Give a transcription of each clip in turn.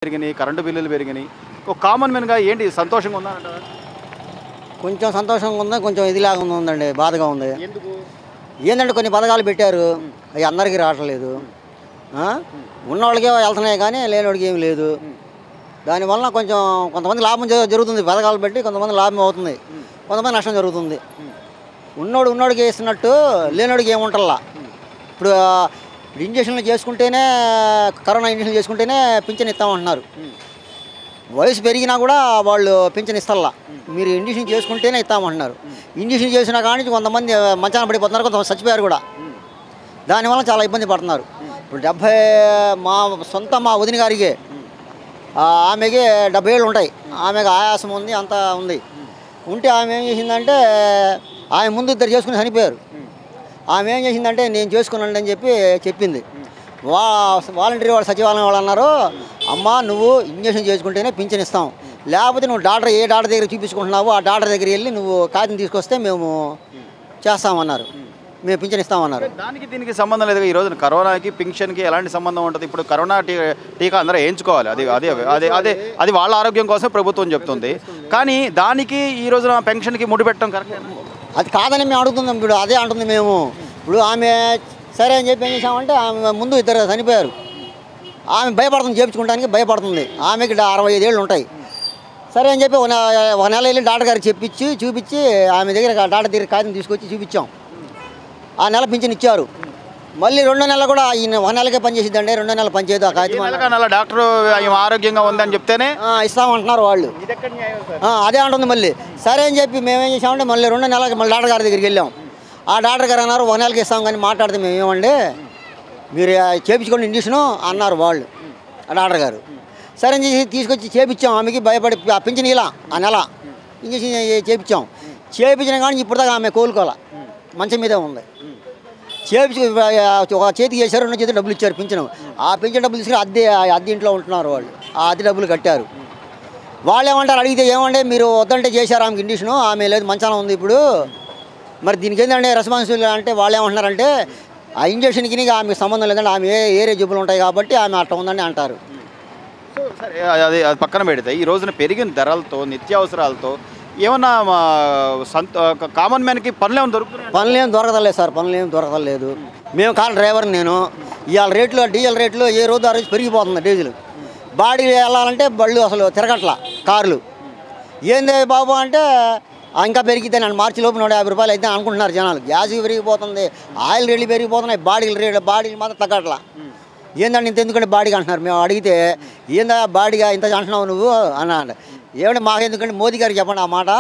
పెరిగినాయి కరెంటు బిల్లులు పెరిగినాయి ఒక కామన్ మ్యాన్గా ఏంటి సంతోషంగా ఉందా అంటారా కొంచెం సంతోషంగా ఉంది కొంచెం ఇదిలాగా ఉందండి బాధగా ఉంది ఎందుకు ఏంటంటే కొన్ని పథకాలు పెట్టారు అవి అందరికీ రావట్లేదు ఆ? ఉన్నవాళ్ళకే వెళ్తున్నాయి కానీ లేనివాడికి ఏమి లేదు దానివల్ల కొంచెం కొంతమంది లాభం జ- జరుగుతుంది పథకాలు బట్టి కొంతమంది లాభం అవుతుంది కొంతమంది నష్టం జరుగుతుంది ఉన్నోడు ఉన్నోడికి ఇస్తున్నట్టు లేనివాడికి ఏముంటల్లా ఇప్పుడు ఆ, ఇప్పుడు ఇంజక్షన్లు చేసుకుంటేనే కరోనా ఇంజక్షన్ చేసుకుంటేనే పింఛన్ ఇస్తామంటున్నారు వయసు పెరిగినా కూడా వాళ్ళు పింఛన్ ఇస్తల్లా మీరు ఇంజక్షన్ చేసుకుంటేనే ఇస్తామంటున్నారు ఇంజక్షన్ చేసినా కానీ కొంతమంది మంచాన పడిపోతున్నారు కొంతమంది చచ్చిపోయారు కూడా దానివల్ల చాలా ఇబ్బంది పడుతున్నారు ఇప్పుడు డెబ్భై మా సొంత మా వదిన గారికి ఆ, ఆమెకి డెబ్బై ఏళ్ళు ఉంటాయి ఆమెకి ఆయాసం ఉంది అంతా ఉంది ఉంటే ఆమె ఏం చేసిందంటే ఆమె ముందు ఇద్దరు చేసుకుని చనిపోయారు ఆమె ఏం చేసిందంటే నేను చేసుకున్నాను అని చెప్పి చెప్పింది వా వాలంటీర్ వాళ్ళు సచివాలయం వాళ్ళు అన్నారు అమ్మా నువ్వు ఇంజక్షన్ చేసుకుంటేనే పింఛన్ ఇస్తాం లేకపోతే నువ్వు డాక్టర్ ఏ డాక్టర్ దగ్గర చూపించుకుంటున్నావో ఆ డాక్టర్ దగ్గర వెళ్ళి నువ్వు కాగితం తీసుకొస్తే మేము చేస్తామన్నారు మేము పింఛన్ ఇస్తామన్నారు దానికి దీనికి సంబంధం లేదు ఈ రోజు కరోనాకి పింఛన్కి ఎలాంటి సంబంధం ఉంటుంది ఇప్పుడు కరోనా టీ టీకా అందరూ వేయించుకోవాలి అది అదే అదే అదే అది వాళ్ళ ఆరోగ్యం కోసం ప్రభుత్వం చెప్తుంది కానీ దానికి ఈ రోజున పెన్షన్కి ముడిపెట్టడం కరెక్ట్ అది కాదని మేము అడుగుతున్నాం ఇప్పుడు అదే అంటుంది మేము ఇప్పుడు ఆమె సరే అని చెప్పి ఏం చేసామంటే ఆమె ముందు ఇద్దరు చనిపోయారు ఆమె భయపడుతుంది చేయించుకోవడానికి భయపడుతుంది ఆమెకి డా- అరవై ఐదేళ్ళు ఉంటాయి సరే అని చెప్పి ఒక నె- ఒక నెల వెళ్ళి డాక్టర్ గారికి చెప్పించి చూపించి ఆమె దగ్గర డాక్టర్ దగ్గర కాగితం తీసుకొచ్చి చూపించాం ఆ నెల పింఛన్ ఇచ్చారు మళ్ళీ రెండో నెల కూడా ఈయన ఒక నెలకే పనిచేసిద్దండి రెండో నెల పనిచేయదు ఆ కాగితం నెలగా నెల డాక్టర్ ఈమె ఆరోగ్యంగా ఉందని చెప్తేనే ఆ, ఇస్తామంటున్నారు వాళ్ళు ఆ, అదే అంటుంది మళ్ళీ సరే అని చెప్పి మేమేం చేసామంటే మళ్ళీ రెండు నెలలకి మళ్ళీ డాక్టర్ గారి దగ్గరికి వెళ్ళాం ఆ డాక్టర్ గారు అన్నారు ఒక నెలకి ఇస్తాం కానీ మాట్లాడితే మేము ఏమండి మీరు ఆ, చేపించుకోండి ఇండిషను అన్నారు వాళ్ళు ఆ డాక్టర్ గారు సరే అని చెప్పి తీసుకొచ్చి చేపించాం ఆమెకి భయపడి ఆ పింఛన్ ఇలా ఆ నెల ఇంజక్షన్ చేపించాం చేపించిన కానీ ఇప్పుడు దాకా ఆమె కోలుకోవాల మంచం మీదే ఉంది చేపించి ఒక చేతికి చేశారు రెండు చేతి డబ్బులు ఇచ్చారు పింఛను ఆ పింఛన్ డబ్బులు తీసుకుని అద్దె అద్దె ఇంట్లో ఉంటున్నారు వాళ్ళు ఆ అద్దె డబ్బులు కట్టారు వాళ్ళు ఏమంటారు అడిగితే ఏమంటే మీరు వద్దంటే చేశారు ఆమెకి ఇండిషను ఆమె లేదు మంచాన ఉంది ఇప్పుడు మరి దీనికి ఏంటంటే రెస్పాన్సిబిలిటీ అంటే వాళ్ళు ఏమంటున్నారంటే ఆ ఇంజక్షన్కి నీకు ఆమెకు సంబంధం లేదంటే ఆమె ఏ ఏరే జబ్బులు ఉంటాయి కాబట్టి ఆమె అట్ట ఉందని అంటారు సో సరే అది అది అది పక్కన పెడితే ఈ రోజున పెరిగిన ధరలతో నిత్యావసరాలతో ఏమన్నా మా సంత కామన్ మ్యాన్కి పనులు ఏమైనా దొరుకుతున్నాయి పనులు ఏం దొరకదలేదు సార్ పనులు ఏం దొరకలేదు మేము కార్ డ్రైవర్ నేను ఇవాళ రేట్లు డీజిల్ రేట్లు ఏ రోజు ఆ రోజు పెరిగిపోతుంది డీజిల్ బాడీ వెళ్ళాలంటే బళ్ళు అసలు తిరగట్ల కార్లు ఏంది బాబు అంటే "ఆ, ఇంకా పెరిగితే నన్ను మార్చి లోపు నూట యాభై రూపాయలు అయితే అనుకుంటున్నారు జనాలు గ్యాస్ పెరిగిపోతుంది ఆయిల్ రేట్లు పెరిగిపోతున్నాయి బాడీలు రేట్లు బాడీలు మాత్రం తగ్గట్లా ఏందండి ఇంత ఎందుకంటే బాడీగా అంటున్నారు మేము అడిగితే ఏందా బాడీగా ఇంత అంటున్నావు నువ్వు అన్నాడు ఏమంటే మాకు ఎందుకంటే మోదీ గారికి చెప్పండి ఆ మాట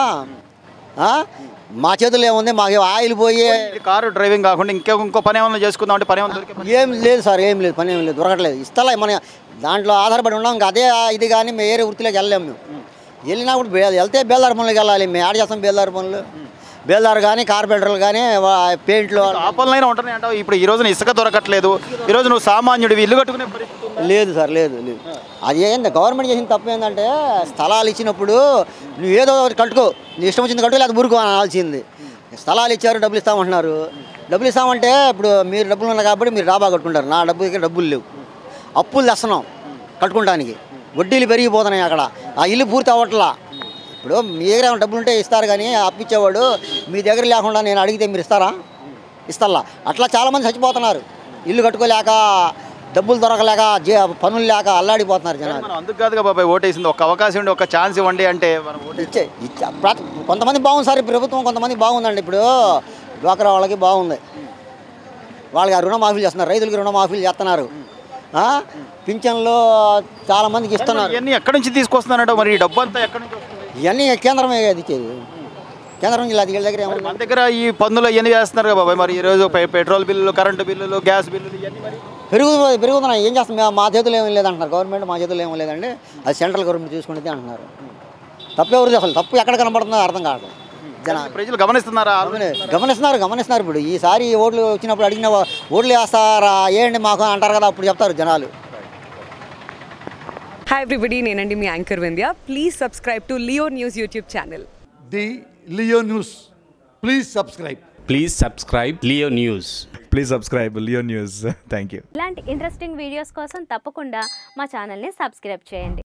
ఆ? మా చేతుల్లో ఏముంది మాకు ఆయిల్ పోయి ఇది కారు డ్రైవింగ్ కాకుండా ఇంకో ఇంకో పని ఏమన్నా చేసుకుందాం అంటే పని ఏమన్నా దొరికే పని? ఏం లేదు సార్ ఏం లేదు పని ఏం లేదు దొరకట్లేదు ఇస్తలే మన దాంట్లో ఆధారపడి ఉన్నాం ఇంకా అదే ఇది కానీ మేము వేరే వృత్తిలోకి వెళ్ళలేము మేము వెళ్ళినా కూడా బే- వెళ్తే బేల్దార్ పనులకు వెళ్ళాలి మేము యాడ్ చేస్తాం బేల్దార్ పనులు బేల్దార్ కానీ కార్పెంటర్లు కానీ వా- పెయింట్లు ఆ పనులైనా ఉంటున్నాయి అంటావు ఇప్పుడు ఈ రోజున ఇసుక దొరకట్లేదు ఈ రోజు నువ్వు సామాన్యుడివి ఇల్లు కట్టుకునే పరిస్థితి ఉందా? లేదు సార్ లేదు లేదు అది ఏంది గవర్నమెంట్ చేసిన తప్పు ఏంటంటే స్థలాలు ఇచ్చినప్పుడు నువ్వు ఏదో ఒకటి కట్టుకో నీ ఇష్టం వచ్చింది కట్టుకో లేదా మురుకు అనాల్సింది స్థలాలు ఇచ్చారు డబ్బులు ఇస్తామంటున్నారు డబ్బులు ఇస్తామంటే ఇప్పుడు మీరు డబ్బులు ఉన్నాయి కాబట్టి మీరు డాబా కట్టుకుంటారు నా డబ్బు దగ్గర డబ్బులు లేవు అప్పులు తెస్తున్నాం కట్టుకోవడానికి వడ్డీలు పెరిగిపోతున్నాయి అక్కడ ఆ ఇల్లు పూర్తి అవ్వట్లా ఇప్పుడు మీ దగ్గర ఏమైనా డబ్బులు ఉంటే ఇస్తారు కానీ అప్పిచ్చేవాడు మీ దగ్గర లేకుండా నేను అడిగితే మీరు ఇస్తారా ఇస్తల్లా అట్లా చాలామంది చచ్చిపోతున్నారు ఇల్లు కట్టుకోలేక డబ్బులు దొరకలేక జే పనులు లేక అల్లాడిపోతున్నారు జనాలు మనం అందుకు కాదుగా బాబాయ్ ఓటేసింది ఒక అవకాశం ఉండి ఒక ఛాన్స్ ఇవ్వండి అంటే మనం ఓటే ఇచ్చే ఇచ్చే ప్రతి- కొంతమంది బాగుంది సార్ ఈ ప్రభుత్వం కొంతమంది బాగుందండి ఇప్పుడు డ్వాక్రా వాళ్ళకి బాగుంది వాళ్ళకి ఆ రుణమాఫీలు చేస్తున్నారు రైతులకి రుణమాఫీలు చేస్తున్నారు ఆ? పింఛన్లు చాలా మందికి ఇస్తున్నారు ఇవన్నీ ఎక్కడి నుంచి తీసుకొస్తున్నారంటే మరి ఈ డబ్బు అంతా ఎక్కడి నుంచి వస్తుంది ఇవన్నీ కేంద్రమే కదా ఇచ్చేది కేంద్రం జిల్లా వీళ్ళ దగ్గర ఏమన్నా మన దగ్గర ఈ పన్నులు ఇవన్నీ చేస్తున్నారు కదా బాబాయ్ మరి ఈ రోజు పె- పెట్రోల్ బిల్లులు కరెంటు బిల్లులు గ్యాస్ బిల్లులు ఇవన్నీ మరి పెరుగు పెరుగుతున్నాయి ఏం చేస్తాం మేము- మా చేతులు ఏమీ లేదంటున్నారు గవర్నమెంట్ మా చేతులు ఏమీ లేదండి అది సెంట్రల్ గవర్నమెంట్ చూసుకుంటే అంటున్నారు తప్పు ఎవరిది అసలు తప్పు ఎక్కడ కనబడుతుందో అర్థం కావట్లేదు జనాలు ప్రజలు గమనిస్తున్నారా గమని- గమనిస్తున్నారు గమనిస్తున్నారు ఇప్పుడు ఈసారి ఓట్లు వచ్చినప్పుడు అడిగిన వా- ఓట్లు వేస్తారా ఏంటి మాకు అంటారు కదా అప్పుడు చెప్తారు జనాలు హాయ్ ఎవ్రీబడి నేనండి మీ anchor Vindhya please subscribe to Leo News YouTube channel the Leo News. Please subscribe. Please subscribe Leo News. Please subscribe Leo News thank you ఇలాంటి ఇంట్రెస్టింగ్ వీడియోస్ కోసం తప్పకుండా మా ఛానల్ని సబ్స్క్రైబ్ చేయండి